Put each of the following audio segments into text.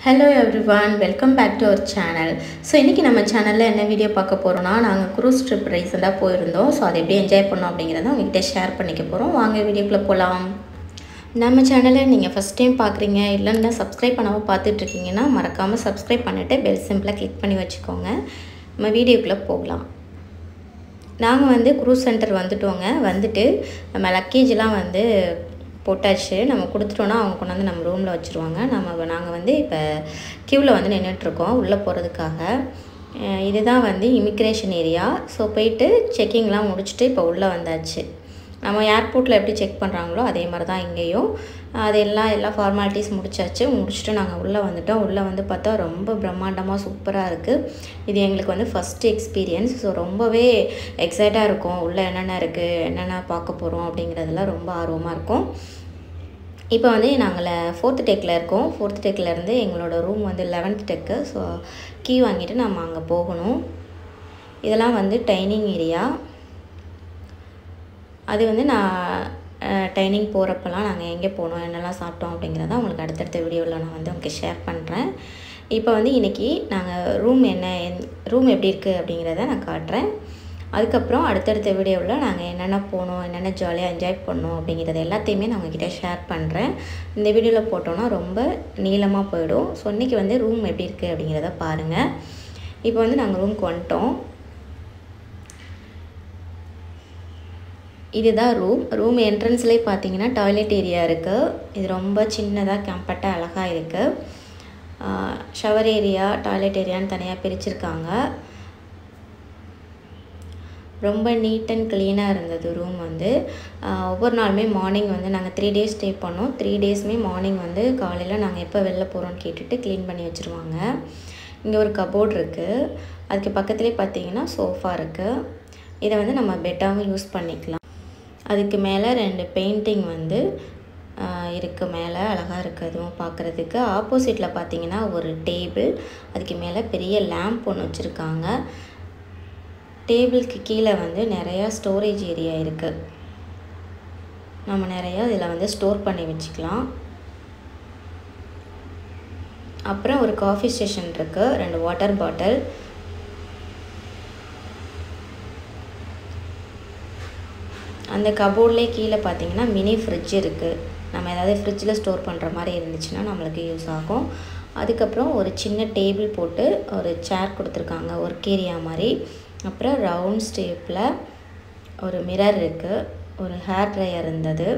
hello everyone welcome back to our channel so இன்றைக்கி நம்ம சேனலில் என்ன வீடியோ பார்க்க போகிறோம்னா நாங்கள் க்ரூஸ் ட்ரிப் ரீசெண்டாக போயிருந்தோம் ஸோ அதை எப்படி என்ஜாய் பண்ணோம் அப்படிங்கிறத உங்ககிட்ட ஷேர் பண்ணிக்க போகிறோம் வாங்க வீடியோக்குள்ளே போகலாம் நம்ம சேனலை நீங்கள் ஃபஸ்ட் டைம் பார்க்குறீங்க இல்லைன்னா சப்ஸ்கிரைப் பண்ணாமல் பார்த்துட்ருக்கீங்கன்னா மறக்காமல் சப்ஸ்கிரைப் பண்ணிவிட்டு பெல் சிம்பிளாக கிளிக் பண்ணி வச்சுக்கோங்க நம்ம வீடியோக்குள்ளே போகலாம் நாங்கள் வந்து க்ரூஸ் சென்டர் வந்துட்டோங்க வந்துட்டு நம்ம லக்கேஜ்லாம் வந்து போட்டாச்சு நம்ம கொடுத்துட்டோன்னா அவங்க கொண்டாந்து நம்ம ரூமில் வச்சுருவாங்க நம்ம நாங்கள் வந்து இப்போ க்யூவில் வந்து நின்றுட்டுருக்கோம் உள்ளே போகிறதுக்காக அஹ் இதுதான் வந்து இமிக்ரேஷன் ஏரியா ஸோ போயிட்டு செக்கிங்லாம் முடிச்சுட்டு இப்போ உள்ளே வந்தாச்சு நம்ம ஏர்போர்ட்டில் எப்படி செக் பண்ணுறாங்களோ அதே மாதிரி தான் இங்கேயும் அது எல்லாம் எல்லா ஃபார்மாலிட்டிஸ் முடிச்சாச்சு முடிச்சுட்டு நாங்கள் உள்ளே வந்துட்டோம் உள்ளே வந்து பார்த்தா ரொம்ப பிரம்மாண்டமாக சூப்பராக இருக்குது இது எங்களுக்கு வந்து ஃபஸ்ட்டு எக்ஸ்பீரியன்ஸ் ஸோ ரொம்பவே எக்ஸைட்டாக இருக்கும் உள்ளே என்னென்ன இருக்குது என்னென்ன பார்க்க போகிறோம் அப்படிங்கிறதுலாம் ரொம்ப ஆர்வமாக இருக்கும் இப்போ வந்து நாங்கள் ஃபோர்த்து டெக்கில் இருக்கோம் ஃபோர்த் டெக்லேருந்து எங்களோட ரூம் வந்து லெவன்த் டெக்கு ஸோ கீ வாங்கிட்டு நம்ம அங்கே போகணும் இதெல்லாம் வந்து டைனிங் ஏரியா அது வந்து நான் டைனிங் போகிறப்பெல்லாம் நாங்கள் எங்கே போனோம் என்னெல்லாம் சாப்பிட்டோம் அப்படிங்கிறத உங்களுக்கு அடுத்தடுத்த வீடியோவில் நான் வந்து உங்களுக்கு ஷேர் பண்ணுறேன் இப்போ வந்து இன்றைக்கி நாங்கள் ரூம் என்ன ரூம் எப்படி இருக்குது அப்படிங்கிறத நான் காட்டுறேன் அதுக்கப்புறம் அடுத்தடுத்த வீடியோவில் நாங்கள் என்னென்ன போனோம் என்னென்ன ஜாலியாக என்ஜாய் பண்ணோம் அப்படிங்கிறது எல்லாத்தையுமே நான் உங்ககிட்ட ஷேர் பண்ணுறேன் இந்த வீடியோவில் போட்டோன்னா ரொம்ப நீளமாக போயிடும் ஸோ இன்றைக்கி வந்து ரூம் எப்படி இருக்குது அப்படிங்கிறத பாருங்கள் இப்போ வந்து நாங்கள் ரூம்க்கு வந்துட்டோம் இதுதான் ரூம் ரூம் என்ட்ரன்ஸ்லேயே பார்த்தீங்கன்னா டாய்லெட் ஏரியா இருக்குது இது ரொம்ப சின்னதாக கம்பர்ட்டாக அழகாக இருக்குது ஷவர் ஏரியா டாய்லெட் ஏரியான்னு தனியாக பிரிச்சுருக்காங்க ரொம்ப நீட் அண்ட் க்ளீனாக இருந்தது ரூம் வந்து ஒவ்வொரு நாளுமே மார்னிங் வந்து நாங்கள் த்ரீ டேஸ் ஸ்டே பண்ணோம் த்ரீ டேஸுமே மார்னிங் வந்து காலையில் நாங்கள் எப்போ வெளில போகிறோன்னு கேட்டுட்டு க்ளீன் பண்ணி வச்சுருவாங்க இங்கே ஒரு கபோர்ட் இருக்குது அதுக்கு பக்கத்துலேயே பார்த்தீங்கன்னா சோஃபா இருக்குது இதை வந்து நம்ம பெட்டாகவும் யூஸ் பண்ணிக்கலாம் அதுக்கு மேலே ரெண்டு பெயிண்டிங் வந்து இருக்குது மேலே அழகாக இருக்குது அதுவும் பார்க்குறதுக்கு ஆப்போசிட்டில் பார்த்தீங்கன்னா ஒரு டேபிள் அதுக்கு மேலே பெரிய லேம்ப் ஒன்று வச்சுருக்காங்க டேபிளுக்கு கீழே வந்து நிறையா ஸ்டோரேஜ் ஏரியா இருக்குது நம்ம நிறையா இதில் வந்து ஸ்டோர் பண்ணி வச்சுக்கலாம் அப்புறம் ஒரு காஃபி ஸ்டேஷன் இருக்குது ரெண்டு வாட்டர் பாட்டில் அந்த கபோர்ட்லேயே கீழே பார்த்தீங்கன்னா மினி ஃப்ரிட்ஜ் இருக்குது நம்ம ஏதாவது ஃப்ரிட்ஜில் ஸ்டோர் பண்ணுற மாதிரி இருந்துச்சுன்னா நம்மளுக்கு யூஸ் ஆகும் அதுக்கப்புறம் ஒரு சின்ன டேபிள் போட்டு ஒரு சேர் கொடுத்துருக்காங்க ஒர்க் ஏரியா மாதிரி அப்புறம் ரவுண்ட் ஸ்டேப்பில் ஒரு மிரர் இருக்குது ஒரு ஹேர் ட்ரையர் இருந்தது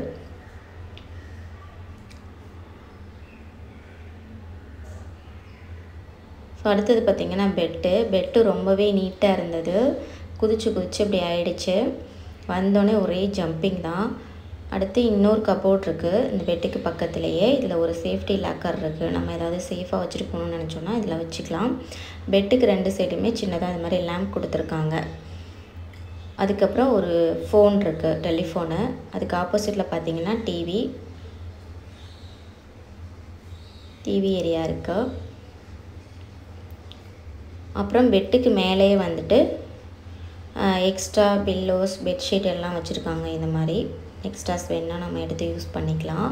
ஸோ அடுத்தது பார்த்திங்கன்னா பெட்டு பெட்டு ரொம்பவே நீட்டாக இருந்தது குதிச்சு குதிச்சு இப்படி ஆயிடுச்சு வந்தோடனே ஒரே ஜம்பிங் தான் அடுத்து இன்னொரு கபோர்ட் இருக்குது இந்த பெட்டுக்கு பக்கத்துலேயே இதில் ஒரு சேஃப்டி லாக்கர் இருக்குது நம்ம ஏதாவது சேஃபாக வச்சுட்டு போகணும்னு நினச்சோன்னா இதில் வச்சுக்கலாம் பெட்டுக்கு ரெண்டு சைடுமே சின்னதாக இந்த மாதிரி லேம்ப் கொடுத்துருக்காங்க அதுக்கப்புறம் ஒரு ஃபோன் இருக்குது டெலிஃபோனு அதுக்கு ஆப்போசிட்டில் பார்த்தீங்கன்னா டிவி டிவி ஏரியா இருக்குது அப்புறம் பெட்டுக்கு மேலேயே வந்துட்டு எக்ஸ்ட்ரா பில்லோஸ் பெட்ஷீட் எல்லாம் வச்சுருக்காங்க இந்த மாதிரி எக்ஸ்ட்ராஸ் வேணால் நம்ம எடுத்து யூஸ் பண்ணிக்கலாம்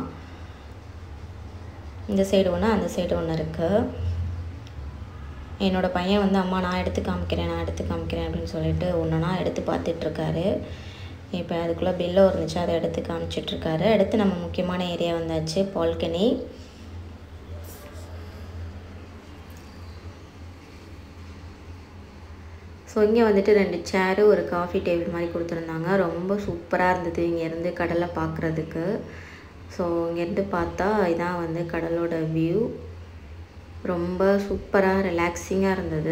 இந்த சைடு ஒன்று அந்த சைடு ஒன்று இருக்குது என்னோடய பையன் வந்து அம்மா நான் எடுத்து காமிக்கிறேன் நான் எடுத்து காமிக்கிறேன் அப்படின்னு சொல்லிட்டு ஒன்றுனா எடுத்து பார்த்துட்ருக்காரு இப்போ அதுக்குள்ளே பில்லோ இருந்துச்சு அதை எடுத்து காமிச்சிட்ருக்காரு அடுத்து நம்ம முக்கியமான ஏரியா வந்தாச்சு பால்கனி ஸோ இங்கே வந்துட்டு ரெண்டு சேரு ஒரு காஃபி டேபிள் மாதிரி கொடுத்துருந்தாங்க ரொம்ப சூப்பராக இருந்தது இங்கேருந்து கடலை பார்க்குறதுக்கு ஸோ இங்கேருந்து பார்த்தா இதான் வந்து கடலோட வியூ ரொம்ப சூப்பராக ரிலாக்ஸிங்காக இருந்தது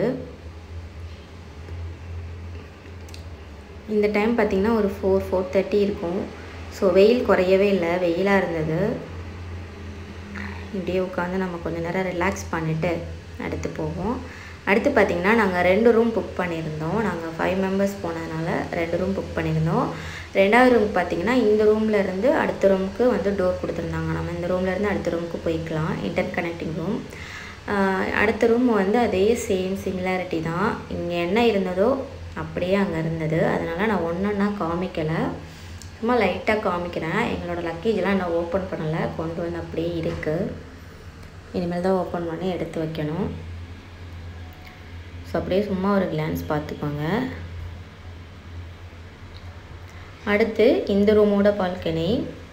இந்த டைம் பார்த்திங்கன்னா ஒரு ஃபோர் ஃபோர் தேர்ட்டி இருக்கும் ஸோ வெயில் குறையவே இல்லை வெயிலாக இருந்தது இப்படியே உட்காந்து நம்ம கொஞ்சம் நேரம் ரிலாக்ஸ் பண்ணிவிட்டு அடுத்து போவோம் அடுத்து பார்த்திங்கன்னா நாங்கள் ரெண்டு ரூம் புக் பண்ணியிருந்தோம் நாங்கள் ஃபைவ் மெம்பர்ஸ் போனதுனால ரெண்டு ரூம் புக் பண்ணியிருந்தோம் ரெண்டாவது ரூம் பார்த்திங்கன்னா இந்த ரூமில் இருந்து அடுத்த ரூமுக்கு வந்து டோர் கொடுத்துருந்தாங்க நம்ம இந்த ரூம்லேருந்து அடுத்த ரூமுக்கு போய்க்கலாம் இன்டர் கனெக்டிங் ரூம் அடுத்த ரூம் வந்து அதே சேம் சிமிலாரிட்டி தான் இங்கே என்ன இருந்ததோ அப்படியே அங்கே இருந்தது அதனால் நான் ஒன்றொன்னா காமிக்கலை சும்மா லைட்டாக காமிக்கிறேன் எங்களோட லக்கேஜெலாம் இன்னும் ஓப்பன் பண்ணலை கொண்டு வந்து அப்படியே இருக்குது இனிமேல் தான் ஓப்பன் பண்ணி எடுத்து வைக்கணும் ஸோ அப்படியே சும்மா ஒரு கிளான்ஸ் பார்த்துக்கோங்க அடுத்து இந்த ரூமோட பால்கனி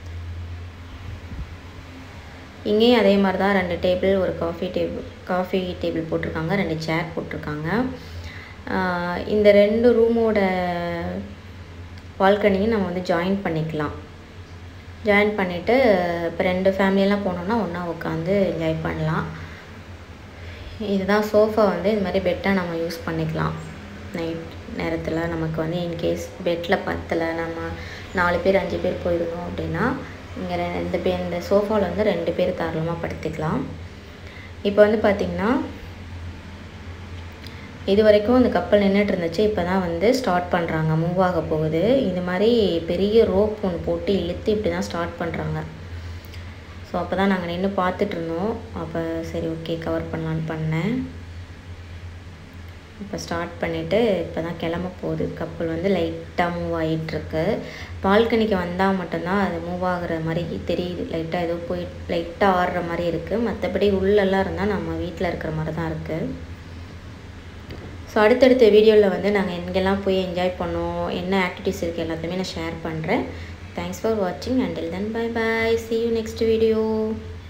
இங்கேயும் அதே மாதிரி தான் ரெண்டு டேபிள் ஒரு காஃபி டேபிள் காஃபி டேபிள் போட்டிருக்காங்க ரெண்டு சேர் போட்டிருக்காங்க இந்த ரெண்டு ரூமோட பால்கனியும் நம்ம வந்து ஜாயின் பண்ணிக்கலாம் ஜாயின் பண்ணிவிட்டு இப்போ ரெண்டு ஃபேமிலியெல்லாம் போனோம்னா ஒன்றா உட்காந்து என்ஜாய் பண்ணலாம் இதுதான் சோஃபா வந்து இது மாதிரி பெட்டாக நம்ம யூஸ் பண்ணிக்கலாம் நைட் நேரத்தில் நமக்கு வந்து இன்கேஸ் பெட்டில் பத்தலை நம்ம நாலு பேர் அஞ்சு பேர் போயிருந்தோம் அப்படின்னா இங்கே ரெண்டு பேர் இந்த சோஃபாவில் வந்து ரெண்டு பேர் தாராளமாக படுத்துக்கலாம் இப்போ வந்து பார்த்திங்கன்னா இது வரைக்கும் இந்த கப்பல் நின்றுட்டு இருந்துச்சு இப்போ தான் வந்து ஸ்டார்ட் பண்ணுறாங்க மூவ் ஆக போகுது இது மாதிரி பெரிய ரோப் ஒன்று போட்டு இழுத்து இப்படி தான் ஸ்டார்ட் பண்ணுறாங்க ஸோ அப்போ தான் நாங்கள் நின்று பார்த்துட்டு இருந்தோம் அப்போ சரி ஓகே கவர் பண்ணலான்னு பண்ணேன் இப்போ ஸ்டார்ட் பண்ணிவிட்டு இப்போ தான் கிளம்ப போகுது கப்பல் வந்து லைட்டாக மூவ் ஆகிட்டுருக்கு பால்கனிக்கு வந்தால் மட்டும்தான் அது மூவ் ஆகுற மாதிரி தெரியுது லைட்டாக ஏதோ போய் லைட்டாக ஆடுற மாதிரி இருக்குது மற்றபடி உள்ளெல்லாம் இருந்தால் நம்ம வீட்டில் இருக்கிற மாதிரி தான் இருக்குது ஸோ அடுத்தடுத்த வீடியோவில் வந்து நாங்கள் எங்கெல்லாம் போய் என்ஜாய் பண்ணோம் என்ன ஆக்டிவிட்டீஸ் இருக்குது எல்லாத்தையுமே நான் ஷேர் பண்ணுறேன் தேங்க்ஸ் ஃபார் வாட்சிங் until then bye bye see you next video